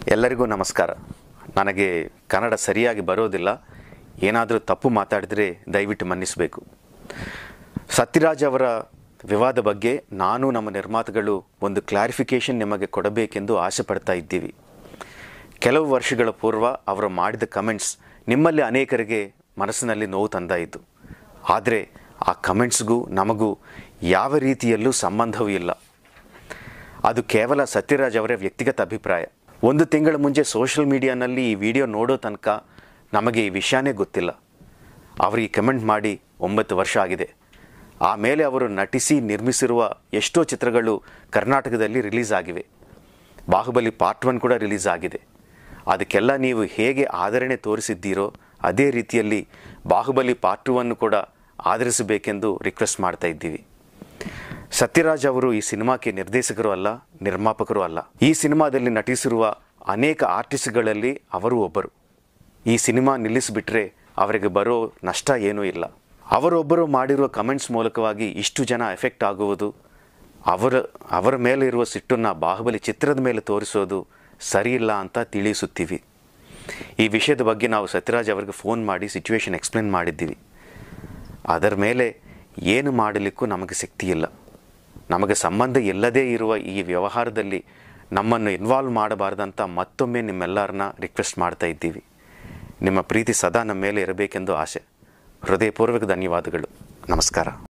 ಎಲ್ಲರಿಗೂ ನಮಸ್ಕಾರ ನನಗೆ ಕನ್ನಡ ಸರಿಯಾಗಿ ಬರೋದಿಲ್ಲ ಏನಾದರೂ ತಪ್ಪು ಮಾತಾಡಿದರೆ ದಯವಿಟ್ಟು ಮನ್ನಿಸಬೇಕು ಸತ್ಯರಾಜ್ ಅವರ ವಿವಾದ ಬಗ್ಗೆ ನಾನು ನಮ್ಮ ನಿರ್ಮಾತೃಗಳು ಒಂದು ಕ್ಲಾರಿಫಿಕೇಷನ್ ನಿಮಗೆ ಕೊಡಬೇಕೆಂದು ಆಸೆ ಪಡ್ತಾ ಇದ್ದೀವಿ ಕೆಲವು ವರ್ಷಗಳ ಪೂರ್ವ ಅವರು ಮಾಡಿದ ಕಮೆಂಟ್ಸ್ ನಿಮ್ಮಲ್ಲಿ ಅನೇಕರಿಗೆ ಮನಸ್ಸಿನಲ್ಲಿ ನೋವು ತಂದಾಯಿತು ಆದರೆ ಆ ಕಮೆಂಟ್ಸ್ಗೂ ನಮಗೂ ಯಾವ ರೀತಿಯಲ್ಲೂ ಸಂಬಂಧವೂ ಇಲ್ಲ ಅದು ಕೇವಲ ಸತ್ಯರಾಜ್ ಅವರ ವ್ಯಕ್ತಿಗತ ಅಭಿಪ್ರಾಯ ಒಂದು ತಿಂಗಳ ಮುಂಚೆ ಸೋಷಿಯಲ್ ಮೀಡಿಯಾನಲ್ಲಿ ಈ ವಿಡಿಯೋ ನೋಡೋ ತನಕ ನಮಗೆ ಈ ವಿಷಯನೇ ಗೊತ್ತಿಲ್ಲ ಅವರು ಈ ಕಮೆಂಟ್ ಮಾಡಿ ಒಂಬತ್ತು ವರ್ಷ ಆಗಿದೆ ಆಮೇಲೆ ಅವರು ನಟಿಸಿ ನಿರ್ಮಿಸಿರುವ ಎಷ್ಟೋ ಚಿತ್ರಗಳು ಕರ್ನಾಟಕದಲ್ಲಿ ರಿಲೀಸ್ ಆಗಿವೆ ಬಾಹುಬಲಿ ಪಾರ್ಟ್ ಒನ್ ಕೂಡ ರಿಲೀಸ್ ಆಗಿದೆ ಅದಕ್ಕೆಲ್ಲ ನೀವು ಹೇಗೆ ಆದರಣೆ ತೋರಿಸಿದ್ದೀರೋ ಅದೇ ರೀತಿಯಲ್ಲಿ ಬಾಹುಬಲಿ ಪಾರ್ಟ್ ಟು ಅನ್ನು ಕೂಡ ಆಧರಿಸಬೇಕೆಂದು ರಿಕ್ವೆಸ್ಟ್ ಮಾಡ್ತಾ ಇದ್ದೀವಿ ಸತ್ಯರಾಜ್ ಅವರು ಈ ಸಿನಿಮಾಕ್ಕೆ ನಿರ್ದೇಶಕರು ಅಲ್ಲ ನಿರ್ಮಾಪಕರು ಅಲ್ಲ ಈ ಸಿನಿಮಾದಲ್ಲಿ ನಟಿಸಿರುವ ಅನೇಕ ಆರ್ಟಿಸ್ಟ್ಗಳಲ್ಲಿ ಅವರು ಒಬ್ಬರು ಈ ಸಿನಿಮಾ ನಿಲ್ಲಿಸಿಬಿಟ್ರೆ ಅವರಿಗೆ ಬರೋ ನಷ್ಟ ಏನೂ ಇಲ್ಲ ಅವರೊಬ್ಬರು ಮಾಡಿರುವ ಕಮೆಂಟ್ಸ್ ಮೂಲಕವಾಗಿ ಇಷ್ಟು ಜನ ಎಫೆಕ್ಟ್ ಆಗುವುದು ಅವರ ಅವರ ಮೇಲೆ ಇರುವ ಸಿಟ್ಟನ್ನು ಬಾಹುಬಲಿ ಚಿತ್ರದ ಮೇಲೆ ತೋರಿಸೋದು ಸರಿಯಿಲ್ಲ ಅಂತ ತಿಳಿಸುತ್ತೀವಿ ಈ ವಿಷಯದ ಬಗ್ಗೆ ನಾವು ಸತ್ಯರಾಜ್ ಅವರಿಗೆ ಫೋನ್ ಮಾಡಿ ಸಿಚುವೇಶನ್ ಎಕ್ಸ್ಪ್ಲೇನ್ ಮಾಡಿದ್ದೀವಿ ಅದರ ಮೇಲೆ ಏನು ಮಾಡಲಿಕ್ಕೂ ನಮಗೆ ಶಕ್ತಿ ಇಲ್ಲ ನಮಗೆ ಸಂಬಂಧ ಇಲ್ಲದೇ ಇರುವ ಈ ವ್ಯವಹಾರದಲ್ಲಿ ನಮ್ಮನ್ನು ಇನ್ವಾಲ್ವ್ ಮಾಡಬಾರ್ದಂತ ಮತ್ತೊಮ್ಮೆ ನಿಮ್ಮೆಲ್ಲರನ್ನ ರಿಕ್ವೆಸ್ಟ್ ಮಾಡ್ತಾ ಇದ್ದೀವಿ ನಿಮ್ಮ ಪ್ರೀತಿ ಸದಾ ನಮ್ಮ ಮೇಲೆ ಇರಬೇಕೆಂದು ಆಸೆ ಹೃದಯಪೂರ್ವಕ ಧನ್ಯವಾದಗಳು ನಮಸ್ಕಾರ